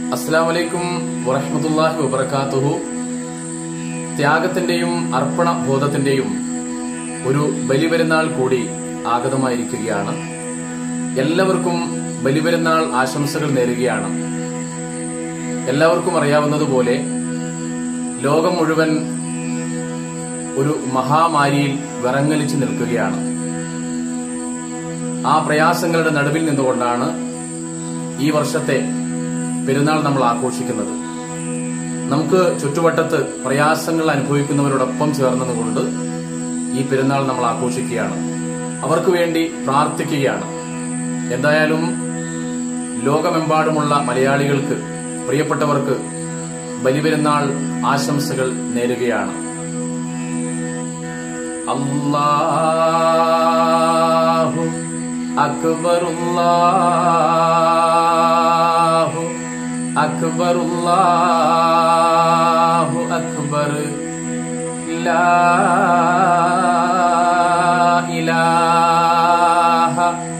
അസ്സാം വലൈക്കും വറഹമത്തല്ലാഹി വബർക്കാത്തുഹു ത്യാഗത്തിന്റെയും അർപ്പണ ബോധത്തിന്റെയും ഒരു ബലിപെരുന്നാൾ കൂടി ആഗതമായിരിക്കുകയാണ് എല്ലാവർക്കും ബലിപെരുന്നാൾ ആശംസകൾ നേരുകയാണ് എല്ലാവർക്കും അറിയാവുന്നതുപോലെ ലോകം മുഴുവൻ ഒരു മഹാമാരിയിൽ വിറങ്ങലിച്ചു നിൽക്കുകയാണ് ആ പ്രയാസങ്ങളുടെ നടുവിൽ നിന്നുകൊണ്ടാണ് ഈ വർഷത്തെ പെരുന്നാൾ നമ്മൾ ആഘോഷിക്കുന്നത് നമുക്ക് ചുറ്റുവട്ടത്ത് പ്രയാസങ്ങൾ അനുഭവിക്കുന്നവരോടൊപ്പം ചേർന്നതുകൊണ്ട് ഈ പെരുന്നാൾ നമ്മൾ ആഘോഷിക്കുകയാണ് അവർക്ക് വേണ്ടി പ്രാർത്ഥിക്കുകയാണ് എന്തായാലും ലോകമെമ്പാടുമുള്ള മലയാളികൾക്ക് പ്രിയപ്പെട്ടവർക്ക് ബലിപെരുന്നാൾ ആശംസകൾ നേരുകയാണ് അല്ലാഹു അക്ബറുല്ലാഹു അക്ബറുല്ലാഹു അക്ബർ ലാ ഇലാഹ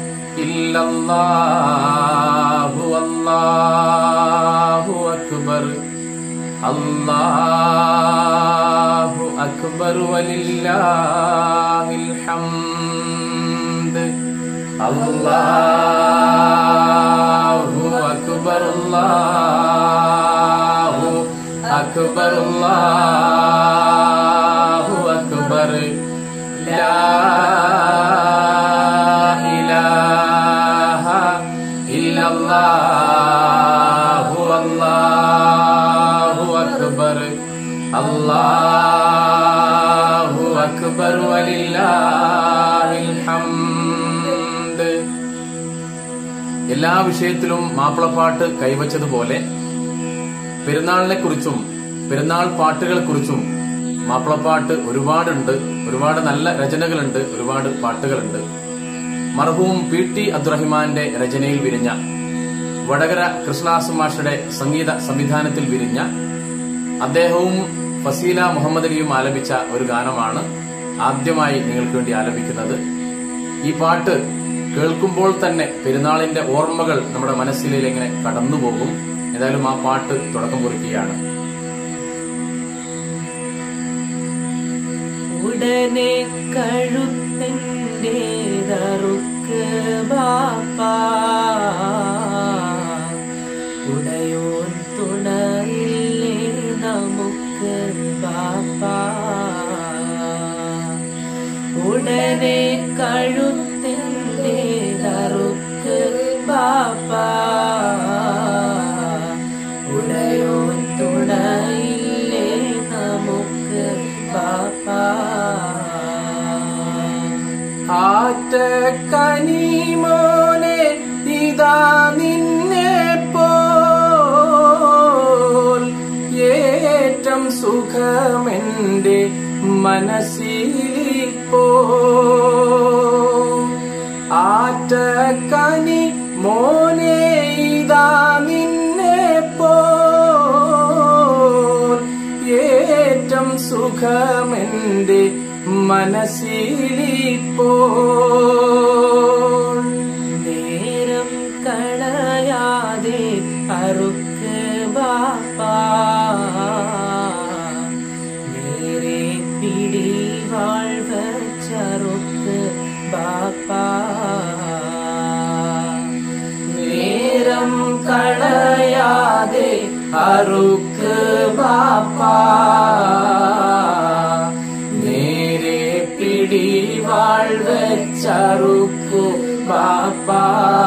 ഇല്ലല്ലാഹു അല്ലാഹു അക്ബർ അല്ലാഹു അക്ബർ വലില്ലാഹിൽ ഹംദ് അല്ലാഹു അക്ബർ അല്ലാഹു അക്ബർ അല്ലാഹു അക്ബർ ലാ ഇലാഹ ഇല്ലല്ലാഹു അല്ലാഹു അക്ബർ അല്ലാഹു അക്ബർ വലില്ലാഹിൽ ഹംദ് എല്ലാ വിഷയത്തിലും മാപ്പിളപ്പാട്ട് കൈവച്ചതുപോലെ പെരുന്നാളിനെ കുറിച്ചും പെരുന്നാൾ പാട്ടുകളെ കുറിച്ചും മാപ്പിളപ്പാട്ട് ഒരുപാടുണ്ട് ഒരുപാട് നല്ല രചനകളുണ്ട് ഒരുപാട് പാട്ടുകളുണ്ട് മർഹൂം പി ടി അബ്ദുറഹിമാന്റെ രചനയിൽ വിരിഞ്ഞ വടകര കൃഷ്ണാസ് മാഷയുടെ സംഗീത സംവിധാനത്തിൽ വിരിഞ്ഞ അദ്ദേഹവും ഫസീല മുഹമ്മദ് അലിയും ആലപിച്ച ഒരു ഗാനമാണ് ആദ്യമായി നിങ്ങൾക്ക് വേണ്ടി ആലപിക്കുന്നത് ഈ പാട്ട് കേൾക്കുമ്പോൾ തന്നെ പെരുന്നാളിന്റെ ഓർമ്മകൾ നമ്മുടെ മനസ്സിലേക്ക് ഇങ്ങനെ കടന്നുപോകും ഏതായാലും ആ പാട്ട് തുടക്കം കുറിക്കുകയാണ് ഉടനെ കഴുത്തൻ്റെതറുക്ക് ബാപ്പാ ഉടയോൻ തുണയില്ലേ നമുക്ക് ബാപ്പാ ഉടനെ കഴുത്തൻ്റെതറുക്ക് ബാപ്പാ ഉടയോൻ തുണയില്ലേ നമുക്ക് ബാപ്പാ ആറ്റക്കനിമോനെ ഇതാ നിന്നെ പോൽ ഏറ്റം സുഖമെന്റെ മനസ്സിലിപ്പോ ആറ്റക്കനി മോനെ ഇതാ നിന്നെ പോൽ ഏറ്റം സുഖമെന്റെ മനസ്സിലിപ്പോ നേരം കളയാതെ അറുക്ക് ബാപ്പാ നേരെ പിടി വാഴ്വച്ചറുക്ക് ബാപ്പാ നേരം കളയാതെ അറുക്ക് ബാപ്പാ നേരെ പിടി വാഴ്വച്ചറുക്കു ബാപ്പാ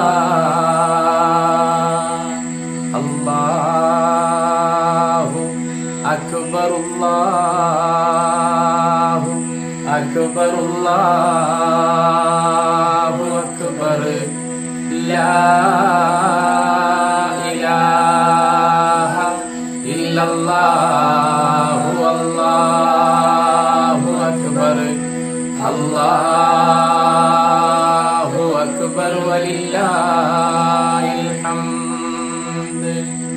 അല്ലാഹു അക്ബറുല്ലാഹു അക്ബറുല്ലാഹു അക്ബർ ലാ ഇലാഹ ഇല്ലല്ലാഹു അല്ലാഹു അക്ബർ അല്ലാഹു അക്ബർ വലില്ലാഹിൽ ഹംദ്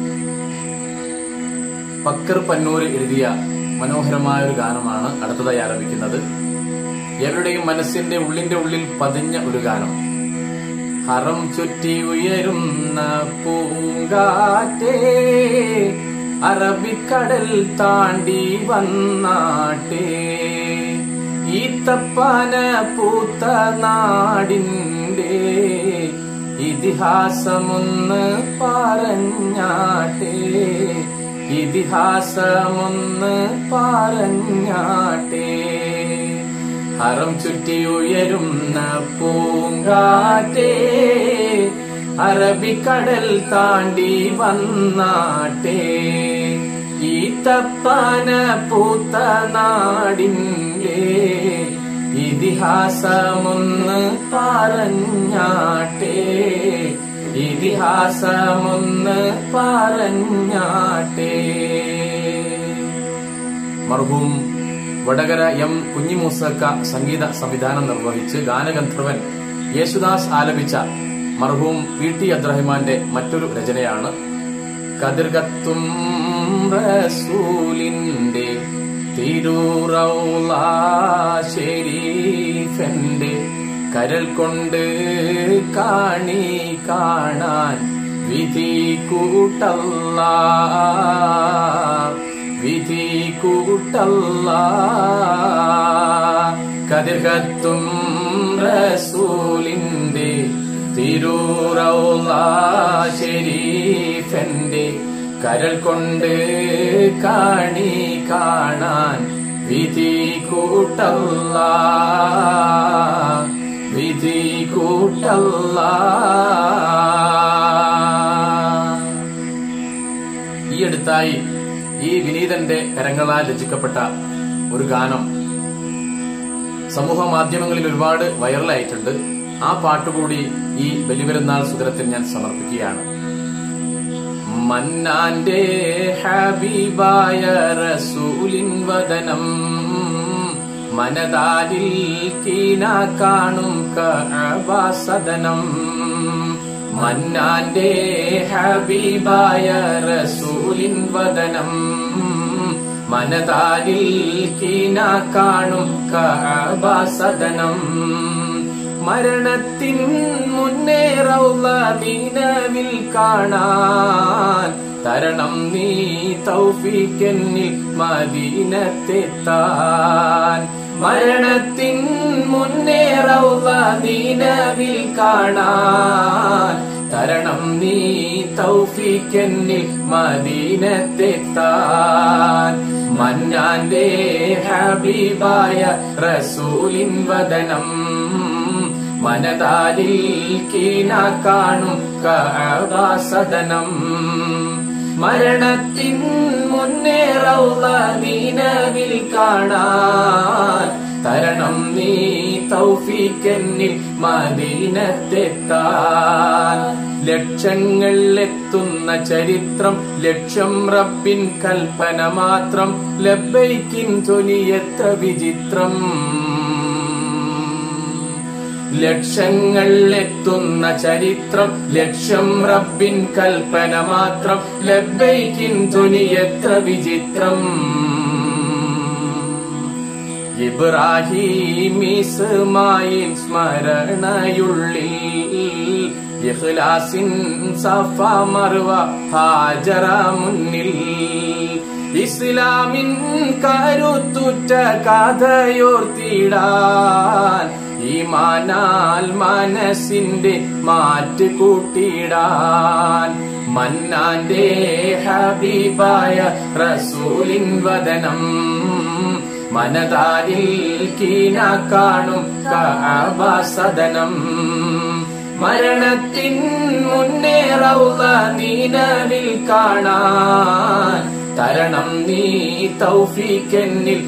പക്കർ പന്നൂര് എഴുതിയ മനോഹരമായ ഒരു ഗാനമാണ് അടുത്തതായി ആരംഭിക്കുന്നത് എവരുടെയും മനസ്സിന്റെ ഉള്ളിന്റെ ഉള്ളിൽ പതിഞ്ഞ ഒരു ഗാനം ഹറം ചുറ്റി ഉയരുന്ന പൂങ്കാറ്റേ അറബിക്കടൽ താണ്ടി വന്നാട്ടേ ഈത്തപ്പാന പൂത്ത നാടിൻ്റെ ഇതിഹാസമൊന്ന് പറഞ്ഞാട്ടേ ഇതിഹാസമൊന്ന് പറഞ്ഞാട്ടേ ഹറം ചുറ്റി ഉയരുന്ന പൂങ്കാറ്റേ അറബിക്കടൽ താണ്ടി വന്നാട്ടേ ഈ തപ്പാന പൂത്ത നാടിൻ്റെ ഇതിഹാസമൊന്ന് പറഞ്ഞാട്ടേ ഇതിഹാസമൊന്ന് പറഞ്ഞാട്ടേ മർഹൂം വടകര എം കുഞ്ഞിമൂസക്ക സംഗീത സംവിധാനം നിർവഹിച്ച് ഗാനഗന്ധർവൻ യേശുദാസ് ആലപിച്ച മർഹൂം പി ടി അബ്ദുറഹിമാന്റെ മറ്റൊരു രചനയാണ് കതിർകത്തും റസൂലിന്റെ തിരൂറൗള ഷെരീഫന്റെ കരൽ കൊണ്ട് കാണി കാണാൻ വിധി കൂട്ടല്ല വിധി കൂട്ടല്ല കതിർകത്തും റസൂലിന്റെ തിരൂറൗള ഷെരീഫന്റെ കരൽ കൊണ്ട് കാണി കാണാൻ വിധി കൂട്ടല്ല വിധി കൂട്ടല്ല ഈ അടുത്തായി ഈ വിനീതന്റെ കരങ്ങളാൽ രചിക്കപ്പെട്ട ഒരു ഗാനം സമൂഹ മാധ്യമങ്ങളിൽ ഒരുപാട് വൈറലായിട്ടുണ്ട് ആ പാട്ടുകൂടി ഈ ബലിപെരുന്നാൾ സുതരത്തിൽ ഞാൻ സമർപ്പിക്കുകയാണ് മന്നാന്റെ ഹബീബായ റസൂലിൻ വദനം മനതാരിൽ കീന കാണും കഅബാസദനം മന്നാന്റെ ഹബീബായ റസൂലിൻ വദനം മനതാരിൽ കീന കാണും കഅബാസദനം മരണത്തിൻ മുന്നേറൗള്ള നീനവിൽ കാണാൻ തരണം നീ തൗഫീക്കെന്നിൽ മദീനത്തെത്താൻ മരണത്തിൻ മുന്നേറൗള്ള നീനവിൽ കാണാൻ തരണം നീ തൗഫീക്കെന്നിൽ മദീനത്തെത്താൻ മന്നാന്റെ ഹബീബായ റസൂലിൻ വദനം മനതാരിൽ കീന കാണും കഅബാസദനം മരണത്തിൻ മുന്നേറൗള നീനവിൽ കാണാൻ തരണം നീ തൗഫീക്കെന്നിൽ മദീനത്തെത്താൻ ലക്ഷങ്ങൾ എത്തുന്ന ചരിത്രം ലക്ഷം റബ്ബിൻ കൽപ്പന മാത്രം ലബ്ബൈക്കിൻ തൊലിയെത്ത വിചിത്രം ലക്ഷങ്ങൾ എത്തുന്ന ചരിത്രം ലക്ഷം റബ്ബിൻ കൽപ്പന മാത്രം ലബ്ബൈക്കിൻ ധ്വനി എത്ര വിചിത്രം ഇബ്രാഹിമീസുമായിൻ സ്മരണയുള്ളിൽ ഇഖ്ലാസിൻ സഫ മർവ ഹാജറ മുന്നിൽ ഇസ്ലാമിൻ കരുത്തുറ്റ കഥയോർത്തിടാൻ ഈമാനാൽ മനസ്സിന്റെ മാറ്റ് കൂട്ടിടാൻ മന്നാന്റെ ഹബീബായ റസൂലിൻ വദനം മനതാരിൽ കീന കാണും കഅബസദനം മരണത്തിൻ മുന്നേറൗള നീനവിൽ കാണാൻ തരണം നീ തൗഫീക്കെന്നിൽ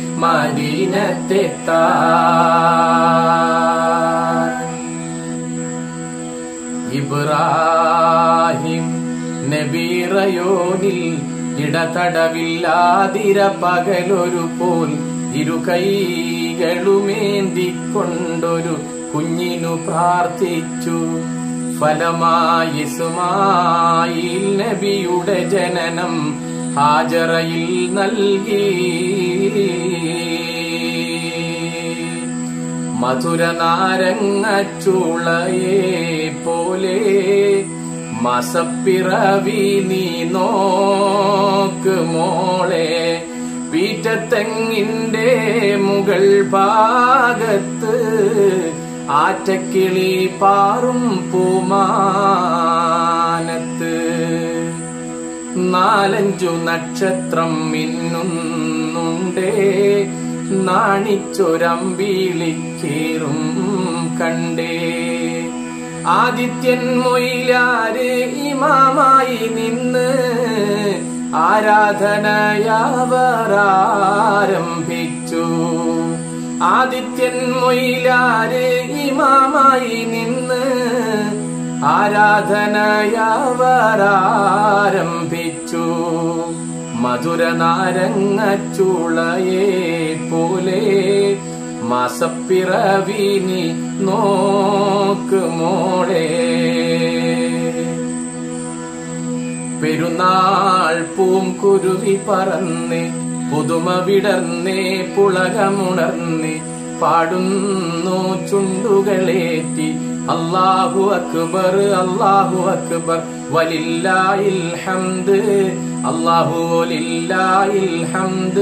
മദീനത്തെത്താൻ ഇബ്രാഹിം നബീറയോനിൽ ഇടതടവില്ലാതിര പകലൊരു പോൽ ഇരു കൈകളുമേന്തിക്കൊണ്ടൊരു കുഞ്ഞിനു പ്രാർത്ഥിച്ചു ഫലമായി ഇസ്മായിൽ നബിയുടെ ജനനം ഹാജറയിൽ നൽകി മധുര നാരങ്ങച്ചുളയെ പോലെ മസപ്പിറവി നീ നോക്ക് മോളെ പീറ്റത്തെങ്ങിന്റെ മുകൾ ഭാഗത്ത് ആറ്റക്കിളി പാറും പൂമാനത്ത് നാലഞ്ചു നക്ഷത്രം മിന്നുന്നുണ്ടേ നാണിച്ചൊരമ്പിളിക്കേറും കണ്ടേ ആദിത്യൻ മൊയിലാര് ഇമാമായി നിന്ന് ആരാധനയാവരാരംഭിച്ചു ആദിത്യൻ മൊയിലാര് ഇമാമായി നിന്ന് ആരാധനയാവരാരംഭിച്ചു മധുര നാരങ്ങച്ചുളയെ പോലെ മാസപ്പിറവിനി നോക്ക് മോളെ പെരുന്നാൾ പൂംകുരുവി പറന്നേ പുതുമ വിടർന്നേ പുളകമുണർന്നേ പാടുന്നു ചുണ്ടുകളേറ്റി അല്ലാഹു അക്ബർ അല്ലാഹു അക്ബർ വലില്ലാഹിൽ ഹംദ് അല്ലാഹു വലില്ലാഹിൽ ഹംദ്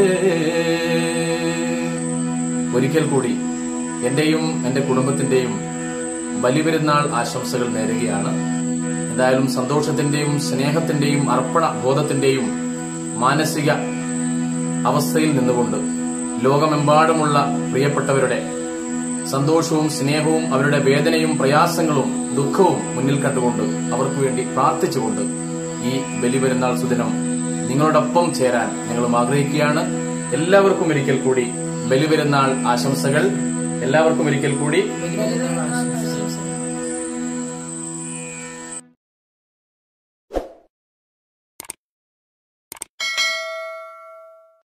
ഒരിക്കൽ കൂടി എന്റെയും എന്റെ കുടുംബത്തിന്റെയും ബലിപെരുന്നാൾ ആശംസകൾ നേരുകയാണ് എന്തായാലും സന്തോഷത്തിന്റെയും സ്നേഹത്തിന്റെയും അർപ്പണ ബോധത്തിന്റെയും മാനസിക അവസ്ഥയിൽ നിന്നുകൊണ്ട് ലോകമെമ്പാടുമുള്ള പ്രിയപ്പെട്ടവരുടെ സന്തോഷവും സ്നേഹവും അവരുടെ വേദനയും പ്രയാസങ്ങളും ദുഃഖവും മുന്നിൽ കണ്ടുകൊണ്ട് അവർക്ക് വേണ്ടി പ്രാർത്ഥിച്ചുകൊണ്ട് ഈ ബലിപെരുന്നാൾ സുദിനം നിങ്ങളോടൊപ്പം ചേരാൻ ഞങ്ങളും ആഗ്രഹിക്കുകയാണ് എല്ലാവർക്കും ഒരിക്കൽ കൂടി ബലിപെരുന്നാൾ ആശംസകൾ എല്ലാവർക്കും ഒരിക്കൽ കൂടി വലിയ ആശംസ